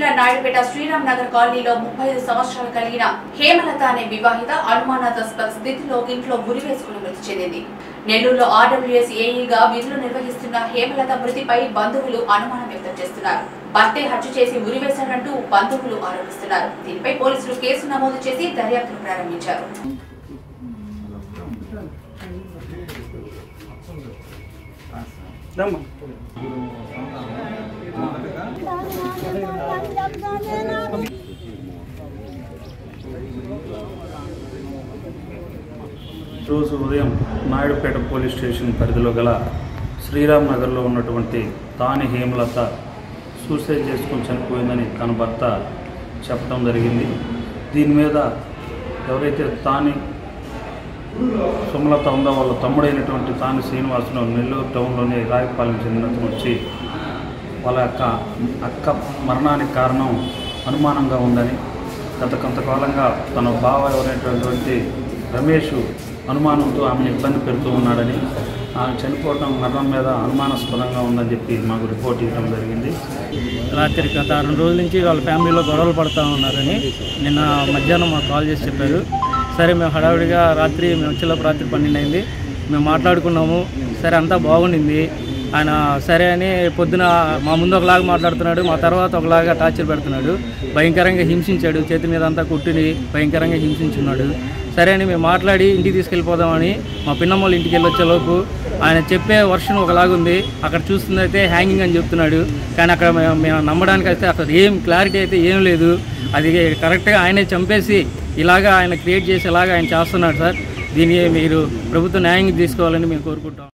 జిల్లా నాయుడుపేట శ్రీరామ్ నగర్ కాలనీలో ముప్పై ఐదు సంవత్సరాలు కలిగిన హేమలత అనే వివాహిత అనుమానాస్పద స్థితిలో ఇంట్లో గురి వేసుకుని మృతి చెందింది నెల్లూరులో ఆర్డబ్ల్యూఎస్ ఏఈగా విధులు నిర్వహిస్తున్న హేమలత మృతిపై బంధువులు అనుమానం వ్యక్తం చేస్తున్నారు భర్తే హత్య చేసి ఉరివేశాడంటూ బంధువులు ఆరోపిస్తున్నారు దీనిపై పోలీసులు కేసు నమోదు చేసి దర్యాప్తును ప్రారంభించారు రోజు ఉదయం నాయుడుపేట పోలీస్ స్టేషన్ పరిధిలో గల శ్రీరామ్ నగర్లో ఉన్నటువంటి తాని హేమలత సూసైడ్ చేసుకొని చనిపోయిందని తన భర్త చెప్పడం జరిగింది దీని మీద ఎవరైతే తాని సుమలత ఉందో వాళ్ళ తమ్ముడైనటువంటి తాని శ్రీనివాసును నెల్లూరు టౌన్లోని రాయపాలెం చెందినతను వచ్చి వాళ్ళ యొక్క అక్క మరణానికి కారణం అనుమానంగా ఉందని గత కొంతకాలంగా తన బావ ఎవరైనటువంటి రమేష్ అనుమానంతో ఆమెను ఇబ్బంది పెడుతూ ఉన్నాడని ఆమె చనిపోవటం మరణం మీద అనుమానాస్పదంగా ఉందని చెప్పి మాకు రిపోర్ట్ ఇవ్వడం జరిగింది రాత్రి గత రెండు రోజుల నుంచి వాళ్ళ ఫ్యామిలీలో గొడవలు పడుతూ ఉన్నారని నిన్న మధ్యాహ్నం మాకు కాల్ చేసి చెప్పారు సరే మేము హడావిడిగా రాత్రి మేము వచ్చేలోపు రాత్రి పన్నెండు అయింది మేము మాట్లాడుకున్నాము సరే అంతా బాగుండింది ఆయన సరే అని పొద్దున మా ముందు ఒకలాగా మాట్లాడుతున్నాడు మా తర్వాత ఒకలాగా టార్చర్ పెడుతున్నాడు భయంకరంగా హింసించాడు చేతి మీద అంతా కుట్టిని భయంకరంగా హింసించున్నాడు సరే అని మేము మాట్లాడి ఇంటికి తీసుకెళ్ళిపోదామని మా పిన్నమ్మోళ్ళ ఇంటికి వెళ్ళొచ్చేలోపు ఆయన చెప్పే వర్షన్ ఒకలాగుంది అక్కడ చూస్తుందైతే హ్యాంగింగ్ అని చెప్తున్నాడు కానీ అక్కడ మేము మేము నమ్మడానికి అయితే అక్కడ ఏం క్లారిటీ అయితే ఏం లేదు అది కరెక్ట్గా ఆయనే చంపేసి ఇలాగా ఆయన క్రియేట్ చేసి ఇలాగా ఆయన చేస్తున్నాడు సార్ దీన్ని మీరు ప్రభుత్వ న్యాయం తీసుకోవాలని మేము కోరుకుంటాం